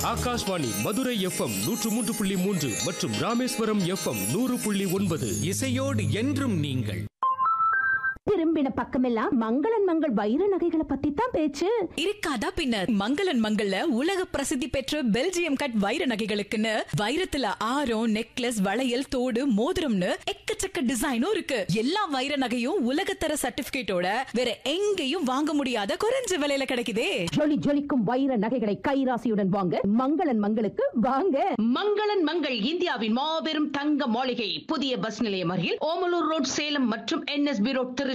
Akashvani Madurai FM நூற்று மூன்று புள்ளி மூன்று மற்றும் ராமேஸ்வரம் எஃப்எம் நூறு புள்ளி ஒன்பது இசையோடு என்றும் நீங்கள் திரும்பின பக்கமெல்லாம் மங்களன் மங்கள் வைர நகைகளை பத்தி தான் பேச்சு இருக்காதா பின்ன மங்களன் மங்கள்ல உலக பிரசித்தி பெற்ற பெல்ஜியம் கட் வைர நகைகளுக்குன்னு வைரத்துல ஆரம் நெக்லஸ் வளையல் தோடு மோதிரம்னு எக்கச்சக்க டிசைனும் இருக்கு எல்லா வைர நகையும் உலகத்தர சர்டிபிகேட்டோட வேற எங்கேயும் வாங்க முடியாத குறைஞ்ச விலையில கிடைக்குதே ஜொலி ஜொலிக்கும் வைர நகைகளை கைராசியுடன் வாங்க மங்களன் மங்களுக்கு வாங்க மங்களன் மங்கள் இந்தியாவின் மாபெரும் தங்க மாளிகை புதிய பஸ் நிலையம் அருகில் ஓமலூர் ரோட் சேலம் மற்றும் என்எஸ்பி ரோட் திருச்சி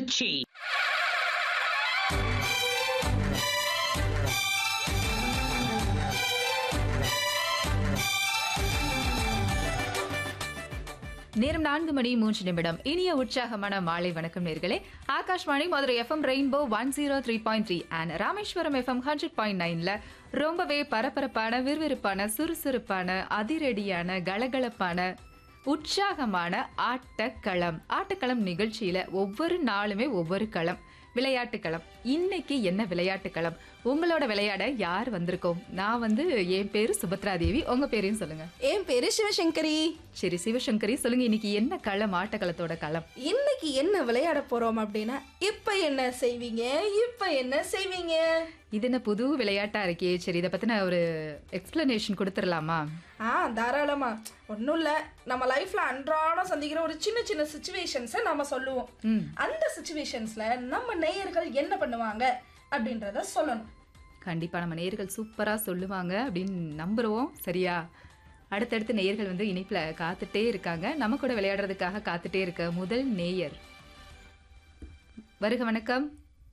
நேரம் நான்கு மணி மூன்று நிமிடம் இனிய உற்சாகமான மாலை வணக்கம் நேர்களே Akashvani Madurai FM rainbow one zero three point three and Rameswaram FM hundred point நைன்ல ரொம்பவே பரபரப்பான விறுவிறுப்பான சுறுசுறுப்பான அதிரடியான கலகலப்பான உற்சாகமான ஆட்டக்களம் ஆட்டக்களம் நிகழ்ச்சியில ஒவ்வொரு நாளுமே ஒவ்வொரு களம் விளையாட்டு களம் இன்னைக்கு என்ன விளையாட்டு களம் உங்களோட விளையாட யார் வந்திருக்கோம் நான் வந்து என் பேரு சுபத்ரா தேவி உங்க பேரையும் சொல்லுங்க என் பேரு சிவசங்கரி சரி சிவசங்கரி சொல்லுங்க இன்னைக்கு என்ன களம் ஆட்டக்களத்தோட களம் இன்னைக்கு என்ன விளையாட போறோம் அப்படின்னா இப்ப என்ன செய்வீங்க இப்ப என்ன செய்வீங்க இது என்ன புது விளையாட்டா இருக்கே சரி இதை பத்தின ஒரு எக்ஸ்பிளனேஷன் கொடுத்துடலாமா ஆ தாராளமா ஒன்றும் இல்லை நம்ம லைஃப்ல அன்றாடம் சந்திக்கிற ஒரு சின்ன சின்ன சுச்சுவேஷன்ஸை நாம சொல்லுவோம் ம் அந்த சுச்சுவேஷன்ஸ்ல நம்ம நேயர்கள் என்ன பண்ணுவாங்க அப்படின்றத சொல்லணும் கண்டிப்பா நம்ம நேயர்கள் சூப்பரா சொல்லுவாங்க அப்படின்னு நம்புறோம் சரியா அடுத்தடுத்து நேயர்கள் வந்து இணைப்புல காத்துட்டே இருக்காங்க நம்ம கூட விளையாடுறதுக்காக காத்துட்டே இருக்க முதல் நேயர் வருக வணக்கம்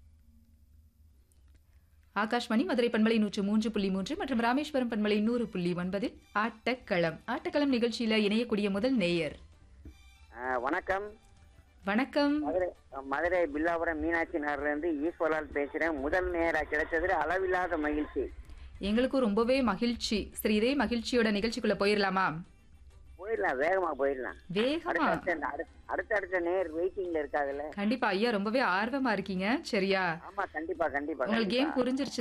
ஆகாஷ்வாணி மதுரை பண்பலை நூற்று மூன்று புள்ளி மூன்று மற்றும் ராமேஸ்வரம் பண்பலை நூறு புள்ளி ஒன்பதில் ஆட்டக்களம் ஆட்டக்களம் நிகழ்ச்சியில இணையக்கூடிய முதல் நேயர் ஆ, வணக்கம் வணக்கம் மதுரை மதுரை பில்லாபுரம் மீனாட்சி நகர்ல இருந்து ஈஸ்வரால் பேசுறேன் முதல் நேரா கிடைச்சதுல அளவில்லாத மகிழ்ச்சி எங்களுக்கும் ரொம்பவே மகிழ்ச்சி சரி இதே மகிழ்ச்சியோட நிகழ்ச்சிக்குள்ள போயிடலாமா போயிடலாம் வேகமா போயிடலாம் வேகமா அடுத்த அடுத்த அடுத்த அடுத்த நேர் வெயிட்டிங்ல இருக்காங்கல்ல கண்டிப்பா ஐயா ரொம்பவே ஆர்வமா இருக்கீங்க சரியா ஆமா கண்டிப்பா கண்டிப்பா உங்களுக்கு கண்டிப்பா. கேம் புரிஞ்சிருச்சு